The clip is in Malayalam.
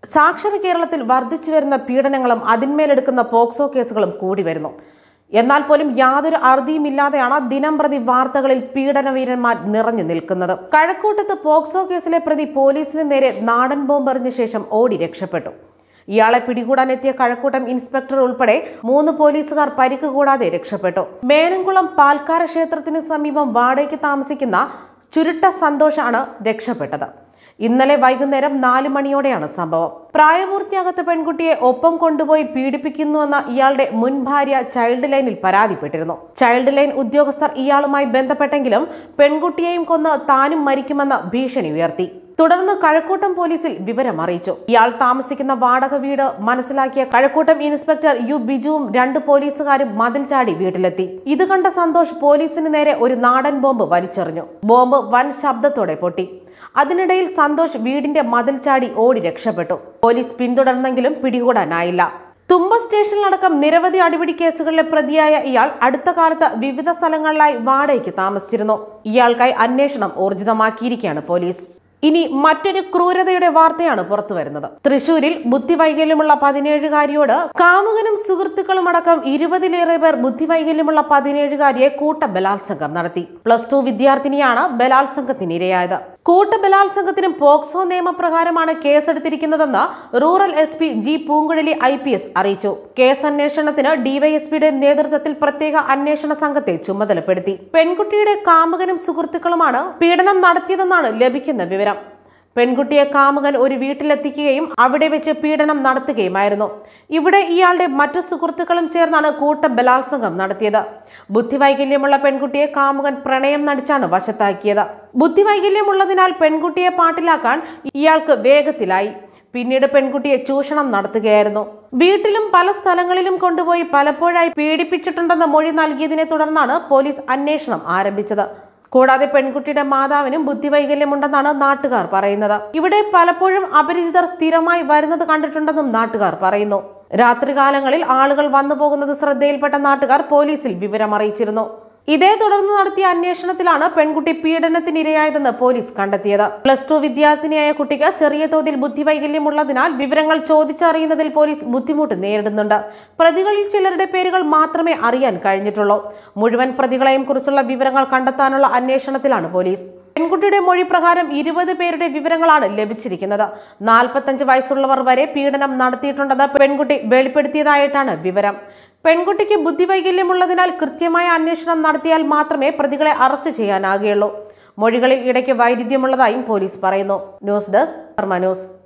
സാക്ഷര കേരളത്തിൽ വർദ്ധിച്ചു വരുന്ന പീഡനങ്ങളും അതിന്മേലെടുക്കുന്ന പോക്സോ കേസുകളും കൂടി വരുന്നു എന്നാൽ പോലും യാതൊരു അറുതിയുമില്ലാതെയാണ് ദിനം പ്രതി വാർത്തകളിൽ പീഡനവീരന്മാർ നിറഞ്ഞു നിൽക്കുന്നത് കഴക്കൂട്ടത്ത് പോക്സോ കേസിലെ പ്രതി പോലീസിന് നേരെ നാടൻ ബോംബെറിഞ്ഞ ശേഷം ഓടി രക്ഷപ്പെട്ടു ഇയാളെ പിടികൂടാനെത്തിയ കഴക്കൂട്ടം ഇൻസ്പെക്ടർ ഉൾപ്പെടെ മൂന്ന് പോലീസുകാർ പരിക്ക് കൂടാതെ രക്ഷപ്പെട്ടു മേനംകുളം പാൽക്കാര ക്ഷേത്രത്തിന് സമീപം വാടകയ്ക്ക് താമസിക്കുന്ന ചുരുട്ട സന്തോഷാണ് രക്ഷപ്പെട്ടത് ഇന്നലെ വൈകുന്നേരം നാല് മണിയോടെയാണ് സംഭവം പ്രായപൂർത്തിയാകാത്ത പെൺകുട്ടിയെ ഒപ്പം കൊണ്ടുപോയി പീഡിപ്പിക്കുന്നുവെന്ന ഇയാളുടെ മുൻ ഭാര്യ ചൈൽഡ് ലൈനിൽ പരാതിപ്പെട്ടിരുന്നു ചൈൽഡ് ലൈൻ ഉദ്യോഗസ്ഥർ ഇയാളുമായി ബന്ധപ്പെട്ടെങ്കിലും പെൺകുട്ടിയെയും കൊന്ന് താനും മരിക്കുമെന്ന ഭീഷണി ഉയർത്തി തുടർന്ന് കഴക്കൂട്ടം പോലീസിൽ വിവരം അറിയിച്ചു ഇയാൾ താമസിക്കുന്ന വാടക വീട് മനസ്സിലാക്കിയ കഴക്കൂട്ടം ഇൻസ്പെക്ടർ യു ബിജുവും രണ്ട് പോലീസുകാരും മതിൽ ചാടി വീട്ടിലെത്തി ഇത് കണ്ട സന്തോഷ് പോലീസിന് നേരെ ഒരു നാടൻ ബോംബ് വലിച്ചെറിഞ്ഞു ബോംബ് വൻ ശബ്ദത്തോടെ പൊട്ടി അതിനിടയിൽ സന്തോഷ് വീടിന്റെ മതിൽ ചാടി ഓടി രക്ഷപ്പെട്ടു പോലീസ് പിന്തുടർന്നെങ്കിലും പിടികൂടാനായില്ല തുമ്പ സ്റ്റേഷനിലടക്കം നിരവധി അടിപിടി കേസുകളിലെ പ്രതിയായ ഇയാൾ അടുത്ത കാലത്ത് വിവിധ സ്ഥലങ്ങളിലായി വാടകയ്ക്ക് താമസിച്ചിരുന്നു ഇയാൾക്കായി അന്വേഷണം ഊർജിതമാക്കിയിരിക്കുകയാണ് പോലീസ് ഇനി മറ്റൊരു ക്രൂരതയുടെ വാർത്തയാണ് പുറത്തു വരുന്നത് തൃശൂരിൽ ബുദ്ധിവൈകല്യമുള്ള പതിനേഴുകാരിയോട് കാമുകനും സുഹൃത്തുക്കളും അടക്കം ഇരുപതിലേറെ പേർ ബുദ്ധിവൈകല്യമുള്ള പതിനേഴുകാരിയെ കൂട്ട ബലാത്സംഗം നടത്തി പ്ലസ് ടു വിദ്യാർത്ഥിനിയാണ് ബലാത്സംഗത്തിന് ഇരയായത് കൂട്ട ബലാത്സംഗത്തിനും പോക്സോ നിയമപ്രകാരമാണ് കേസെടുത്തിരിക്കുന്നതെന്ന് rural S P G Poonguzhali I P S അറിയിച്ചു കേസ് അന്വേഷണത്തിന് ഡിവൈഎസ്പിയുടെ നേതൃത്വത്തിൽ പ്രത്യേക അന്വേഷണ സംഘത്തെ ചുമതലപ്പെടുത്തി പെൺകുട്ടിയുടെ കാമുകനും സുഹൃത്തുക്കളുമാണ് പീഡനം നടത്തിയതെന്നാണ് ലഭിക്കുന്ന വിവരം പെൺകുട്ടിയെ കാമുകൻ ഒരു വീട്ടിലെത്തിക്കുകയും അവിടെ വെച്ച് പീഡനം നടത്തുകയുമായിരുന്നു ഇവിടെ ഇയാളുടെ മറ്റു സുഹൃത്തുക്കളും ചേർന്നാണ് കൂട്ട ബലാത്സംഗം നടത്തിയത് ബുദ്ധിവൈകല്യമുള്ള പെൺകുട്ടിയെ കാമുകൻ പ്രണയം നടിച്ചാണ് വശത്താക്കിയത് ബുദ്ധിവൈകല്യമുള്ളതിനാൽ പെൺകുട്ടിയെ പാട്ടിലാക്കാൻ ഇയാൾക്ക് വേഗത്തിലായി പിന്നീട് പെൺകുട്ടിയെ ചൂഷണം നടത്തുകയായിരുന്നു വീട്ടിലും പല സ്ഥലങ്ങളിലും കൊണ്ടുപോയി പലപ്പോഴായി പീഡിപ്പിച്ചിട്ടുണ്ടെന്ന മൊഴി നൽകിയതിനെ തുടർന്നാണ് പോലീസ് അന്വേഷണം ആരംഭിച്ചത് കൂടാതെ പെൺകുട്ടിയുടെ മാതാവിനും ബുദ്ധിവൈകല്യമുണ്ടെന്നാണ് നാട്ടുകാർ പറയുന്നത് ഇവിടെ പലപ്പോഴും അപരിചിതർ സ്ഥിരമായി വരുന്നത് കണ്ടിട്ടുണ്ടെന്നും നാട്ടുകാർ പറയുന്നു രാത്രികാലങ്ങളിൽ ആളുകൾ വന്നു പോകുന്നത് ശ്രദ്ധയിൽപ്പെട്ട നാട്ടുകാർ പോലീസിൽ വിവരം അറിയിച്ചിരുന്നു ഇതേ തുടർന്ന് നടത്തിയ അന്വേഷണത്തിലാണ് പെൺകുട്ടി പീഡനത്തിനിരയായതെന്ന് പോലീസ് കണ്ടെത്തിയത് പ്ലസ് ടു വിദ്യാർത്ഥിനിയായ കുട്ടിക്ക് ചെറിയ തോതിൽ ബുദ്ധിവൈകല്യമുള്ളതിനാൽ വിവരങ്ങൾ ചോദിച്ചറിയുന്നതിൽ പോലീസ് ബുദ്ധിമുട്ട് നേരിടുന്നുണ്ട് പ്രതികളിൽ ചിലരുടെ പേരുകൾ മാത്രമേ അറിയാൻ കഴിഞ്ഞിട്ടുള്ളൂ മുഴുവൻ പ്രതികളെയും കുറിച്ചുള്ള വിവരങ്ങൾ കണ്ടെത്താനുള്ള അന്വേഷണത്തിലാണ് പോലീസ് പെൺകുട്ടിയുടെ മൊഴി പ്രകാരം ഇരുപത് പേരുടെ വിവരങ്ങളാണ് ലഭിച്ചിരിക്കുന്നത് നാൽപ്പത്തഞ്ച് വയസ്സുള്ളവർ വരെ പീഡനം നടത്തിയിട്ടുണ്ടെന്ന് പെൺകുട്ടി വെളിപ്പെടുത്തിയതായിട്ടാണ് വിവരം പെൺകുട്ടിക്ക് ബുദ്ധിവൈകല്യമുള്ളതിനാൽ കൃത്യമായ അന്വേഷണം നടത്തിയാൽ മാത്രമേ പ്രതികളെ അറസ്റ്റ് ചെയ്യാനാകുകയുള്ളൂ മൊഴികളിൽ ഇടയ്ക്ക് വൈരുദ്ധ്യമുള്ളതായും പോലീസ് പറയുന്നു ന്യൂസ് ഡെസ്ക് കർമ്മ ന്യൂസ്